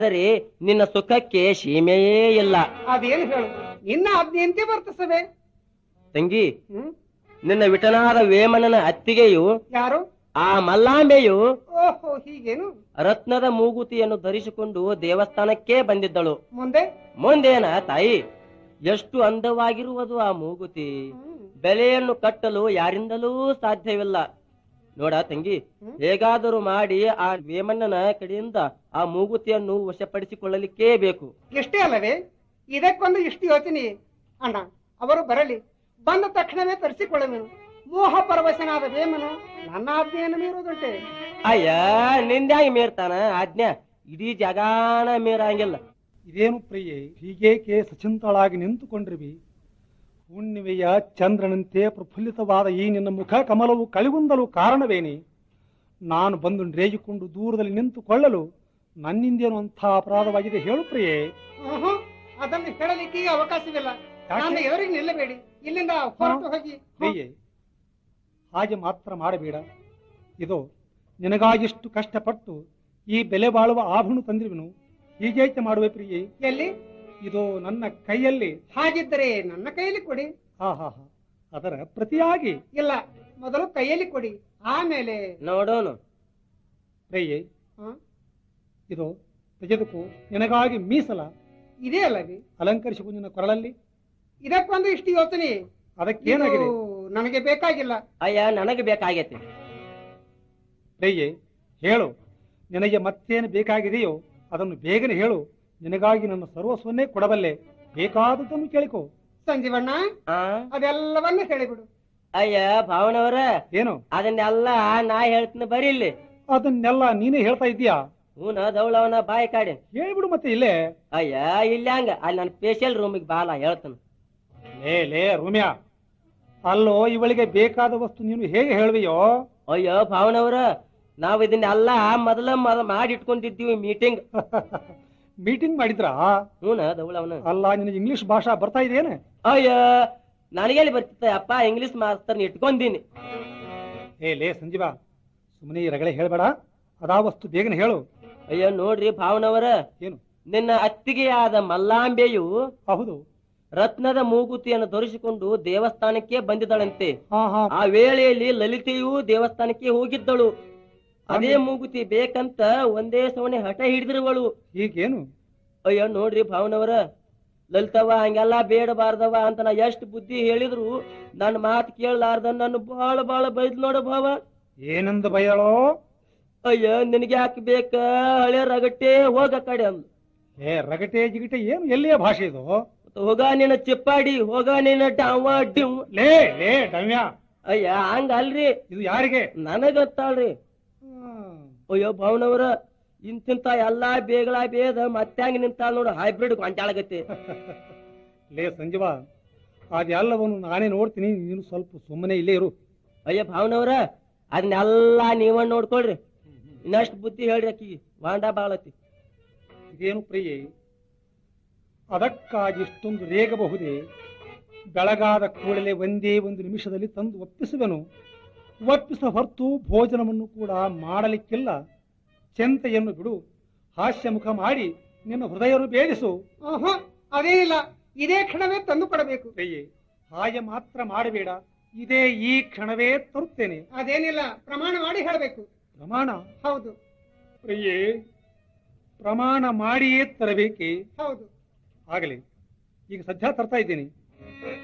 ಸರಿ ನಿನ್ನ ಸುಖಕ್ಕೆ ಸೀಮೆಯೇ ಇಲ್ಲ ಅದೇನು ಹೇಳು ನಿನ್ನ ಆಜ್ಞೆಯಂತೆ ವರ್ತಿಸವೆ ತಂಗಿ ಹ್ಮ್ ನಿನ್ನ ವಿಟನಾದ ವೇಮನನ ಅತ್ತಿಗೆಯು ಯಾರು ಆ ಮಲ್ಲಾಂಬೆಯು ಓಹೋ ಹೀಗೇನು ರತ್ನದ ಮೂಗುತಿಯನ್ನು ಧರಿಸಿಕೊಂಡು ದೇವಸ್ಥಾನಕ್ಕೆ ಬಂದಿದ್ದಳು ಮುಂದೆ ಮುಂದೇನ ತಾಯಿ ಎಷ್ಟು ಅಂದವಾಗಿರುವುದು ಆ ಮೂಗುತಿ ಹ್ಮ್. ಬೆಲೆಯನ್ನು ಕಟ್ಟಲು ಯಾರಿಂದಲೂ ಸಾಧ್ಯವಿಲ್ಲ ನೋಡ ತಂಗಿ ಹೇಗಾದರೂ ಮಾಡಿ ಆ ವೇಮಣ್ಣನ ಕಡೆಯಿಂದ ಆ ಮೂಗುತಿಯನ್ನು ವಶಪಡಿಸಿಕೊಳ್ಳಲಿಕ್ಕೇ ಬೇಕು ಎಷ್ಟೇ ಅಲ್ಲವೇ ಇದಕ್ಕೊಂದು ಇಷ್ಟು ಯೋಚನೆ ಅಣ್ಣ ಅವರು ಬರಲಿ ಬಂದ ತಕ್ಷಣವೇ ತರಿಸಿಕೊಳ್ಳುವೆನು ಮೋಹ ಪರವಶನಾದ ವೇಮನು ನನ್ನ ಆಜ್ಞೆಯನ್ನು ಮೀರುವುದುಂಟೆ ಅಯ್ಯ ನಿಂದ್ಯಾಗ ಮೀರ್ತಾನ ಆಜ್ಞಾ ಇಡೀ ಜಗಾನ ಮೀರಂಗಿಲ್ಲ ಇದೇನು ಪ್ರಿಯೆ ಹೀಗೇಕೆ ಸಚಿಂತಳಾಗಿ ನಿಂತುಕೊಂಡಿರುವಿ ಹುಣ್ಣಿಮೆಯ ಚಂದ್ರನಂತೆ ಪ್ರಫುಲ್ಲಿತವಾದ ಈ ನಿನ್ನ ಮುಖ ಕಮಲವು ಕಳಿಗುಂದಲು ಕಾರಣವೇನೆ ನಾನು ಬಂದು ರೇಗಿಕೊಂಡು ದೂರದಲ್ಲಿ ನಿಂತುಕೊಳ್ಳಲು ನನ್ನಿಂದೇನು ಅಂಥ ಅಪರಾಧವಾಗಿದೆ ಹೇಳು ಪ್ರಿಯೆ ಆಹಾ, ಅದನ್ನು ಹೇಳಲಿಕ್ಕೆ ಈಗ ಅವಕಾಶವಿಲ್ಲ ಯಾಕೆ? ನನ್ನ ಎದುರಿಗೆ ನಿಲ್ಲಬೇಡಿ ಇಲ್ಲಿಂದ ಹೊರಟು ಹೋಗಿ ಪ್ರಿಯೆ ಹಾಗೆ ಮಾತ್ರ ಮಾಡಬೇಡ ಇದು ನಿನಗಾಗಿಷ್ಟು ಕಷ್ಟಪಟ್ಟು ಈ ಬೆಲೆ ಬಾಳುವ ಆಭರಣ ತಂದಿರುವೆನು ಹೀಗೇಕೆ ಮಾಡುವೆ ಪ್ರಿಯೆ ಎಲ್ಲಿ ಇದು ನನ್ನ ಕೈಯಲ್ಲಿ ಹಾಗಿದ್ದರೆ ನನ್ನ ಕೈಯಲ್ಲಿ ಕೊಡಿ ಹಾ ಹಾ ಹಾ ಅದರ ಪ್ರತಿಯಾಗಿ ಇಲ್ಲ ಮೊದಲು ಕೈಯಲ್ಲಿ ಕೊಡಿ ಆಮೇಲೆ ನೋಡೋನು ಪ್ರಿಯೆ ಹ? ಇದು ತೆಗೆದುಕೋ ನಿನಗಾಗಿ ಮೀಸಲ ಇದೇ ಅಲ್ಲವೇ ಅಲಂಕರಿಸಿಕೊ ನಿನ್ನ ಕೊರಳಲ್ಲಿ ಇದಕ್ಕೊಂದು ಇಷ್ಟು ಯೋಚನೆ ಅದಕ್ಕೇನಾಗಿದೆ ಇದು ನನಗೆ ಬೇಕಾಗಿಲ್ಲ ಅಯ್ಯ ನನಗೆ ಬೇಕಾಗೈತಿ ಪ್ರಿಯೆ ಹೇಳು ನಿನಗೆ ಮತ್ತೇನು ಬೇಕಾಗಿದೆಯೋ ಅದನ್ನು ಬೇಗನೆ ಹೇಳು ನಿನಗಾಗಿ ನನ್ನ ಸರ್ವಸ್ವನ್ನೇ ಕೊಡಬಲ್ಲೆ ಬೇಕಾದದ್ದನ್ನು ಕೇಳಿಕೋ ಸಂಜೀವಣ್ಣ ಆ ಅದೆಲ್ಲವನ್ನು ಹೇಳಿಬಿಡು ಅಯ್ಯ ಭಾವನವರ ಏನು ಅದನ್ನೆಲ್ಲ ನಾ ಹೇಳ್ತೀನಿ ಬರೀ ಇಲ್ಲಿ ಅದನ್ನೆಲ್ಲ ನೀನೇ ಹೇಳ್ತಾ ಇದ್ದೀಯಾ ಹೂನ ದೌಳವನ ಬಾಯಿ ಕಾಡಿ ಹೇಳ್ಬಿಡು ಮತ್ತೆ ಇಲ್ಲೇ ಅಯ್ಯ ಇಲ್ಲ ಹಂಗ ಅಲ್ಲಿ ನನ್ನ ಸ್ಪೆಷಲ್ ರೂಮಿಗೆ ಬಾಲ ಹೇಳ್ತಾನ ಲೇ ಲೇ ರೂಮ್ಯಾ ಅಲ್ಲೋ ಇವಳಿಗೆ ಬೇಕಾದ ವಸ್ತು ನೀನು ಹೇಗೆ ಹೇಳುವೆಯೋ ಅಯ್ಯೋ ಭಾವನವರ ನಾವ್ ಇದನ್ನೆಲ್ಲ ಮೊದಲ ಮೊದಲ ಮಾಡಿ ಇಟ್ಕೊಂಡಿದ್ದೀವಿ ಮೀಟಿಂಗ್ ಮೀಟಿಂಗ್ ಮಾಡಿದ್ರಾ ಹೂನ ದೌಳವನ ಅಲ್ಲ ನಿನಗೆ ಇಂಗ್ಲಿಷ್ ಭಾಷಾ ಬರ್ತಾ ಇದೆಯೇನೆ ಅಯ್ಯ ನನಗೆಲ್ಲಿ ಬರ್ತಿತ್ತ ಅಪ್ಪ ಇಂಗ್ಲಿಷ್ ಮಾಸ್ತರ್ನ ಇಟ್ಕೊಂಡೀನಿ ಏ ಲೇ ಸಂಜೀವ ಸುಮ್ಮನೆ ಈ ರಗಳೆ ಹೇಳ್ಬೇಡ ಅದಾ ವಸ್ತು ಬೇಗನೆ ಹೇಳು ಅಯ್ಯೋ ನೋಡ್ರಿ ಭಾವನವರ ಏನು ನಿನ್ನ ಅತ್ತಿಗೆಯಾದ ಮಲ್ಲಾಂಬೆಯು ಹೌದು ರತ್ನದ ಮೂಗುತಿಯನ್ನು ಧರಿಸಿಕೊಂಡು ದೇವಸ್ಥಾನಕ್ಕೆ ಬಂದಿದ್ದಳಂತೆ ಹಾ ಹಾ ಆ ವೇಳೆಯಲ್ಲಿ ಲಲಿತೆಯು ದೇವಸ್ಥಾನಕ್ಕೆ ಹೋಗಿದ್ದಳು ಅದೇ ಮೂಗುತಿ ಬೇಕಂತ ಒಂದೇ ಸವಣೆ ಹಠ ಹಿಡಿದಿರುವಳು ಹೀಗೇನು ಅಯ್ಯೋ ನೋಡ್ರಿ ಭಾವನವರ ಲಲಿತವ್ವ ಹಂಗೆಲ್ಲ ಬೇಡಬಾರ್ದವ ಅಂತ ನಾ ಎಷ್ಟು ಬುದ್ಧಿ ಹೇಳಿದ್ರು ನನ್ನ ಮಾತು ಕೇಳಲಾರ್ದ ನನ್ನ ಬಹಳ ಬಹಳ ಬೈದ್ ನೋಡ ಭಾವ ಏನೆಂದು ಬಯಳೋ ಅಯ್ಯ ನಿನಗೆ ಯಾಕೆ ಬೇಕ ಹಳೆ ರಗಟ್ಟೆ ಹೋಗ ಆ ಕಡೆ ಅಂದ್ಲು ಏ ರಗಟೆ ಜಿಗಟೆ ಏನು ಎಲ್ಲಿಯ ಭಾಷೆ ಇದು ಮತ್ತ್ ಹೋಗ ನಿನ್ನ ಚಿಪ್ಪಾಡಿ ಹೋಗ ನಿನ್ನ ಡಾವ ಡಿವ್ ಲೇ ಲೇ ಡಮ್ಯಾ ಅಯ್ಯ ಹಂಗ ಅಲ್ರಿ ಇದು ಯಾರಿಗೆ ನನಗತ್ತಾಳ್ರಿ ಹ್ಮ್. ಅಯ್ಯೋ ಭಾವನವರ ಇಂತಿಂತ ಎಲ್ಲಾ ಬೇಗಳ ಬೇದ ಮತ್ತ್ಯಾಂಗ ನಿಂತಾಳ ನೋಡು ಹೈಬ್ರಿಡ್ ಗೊಂಟಾಳಗತ್ತೆ ಲೇ ಸಂಜೀವ ಅದೆಲ್ಲವನ್ನು ನಾನೇ ನೋಡ್ತೀನಿ ನೀನು ಸ್ವಲ್ಪ ಸುಮ್ಮನೆ ಇಲ್ಲೇ ಇರು ಅಯ್ಯ ಭಾವನವರ ಅದನ್ನೆಲ್ಲಾ ನೀವ ನೋಡ್ಕೊಳ್ರಿ ಇನ್ನಷ್ಟು ಬುದ್ಧಿ ಹೇಳ್ರಿ ಆಕಿಗೆ ವಾಂಡ ಬಾಳತಿ ಇದೇನು ಪ್ರಿಯೆ ಅದಕ್ಕಾಗಿ ಇಷ್ಟೊಂದು ರೇಗಬಹುದೇ ಬೆಳಗಾದ ಕೂಡಲೇ ಒಂದೇ ಒಂದು ನಿಮಿಷದಲ್ಲಿ ತಂದು ಒಪ್ಪಿಸುವೆನು ಒಪ್ಪಿಸ ಹೊರತು ಭೋಜನವನ್ನು ಕೂಡ ಮಾಡಲಿಕ್ಕಿಲ್ಲ ಚೆಂತೆಯನ್ನು ಬಿಡು ಹಾಸ್ಯಮುಖ ಮಾಡಿ ನಿನ್ನ ಹೃದಯವನ್ನು ಬೇಡಿಸು ಆಹಾ, ಅದೇ ಇಲ್ಲ ಇದೇ ಕ್ಷಣವೇ ತಂದು ಕೊಡಬೇಕು ಪ್ರಿಯೆ ಹಾಗೆ ಮಾತ್ರ ಮಾಡಬೇಡ ಇದೇ ಈ ಕ್ಷಣವೇ ತರುತ್ತೇನೆ ಅದೇನಿಲ್ಲ ಪ್ರಮಾಣ ಮಾಡಿ ಹೇಳಬೇಕು ಪ್ರಮಾಣ ಹೌದು ಪ್ರಿಯೆ ಪ್ರಮಾಣ ಮಾಡಿಯೇ ತರಬೇಕೆ ಹೌದು ಆಗಲಿ ಈಗ ಸದ್ಯ ತರ್ತಾ ಇದ್ದೀನಿ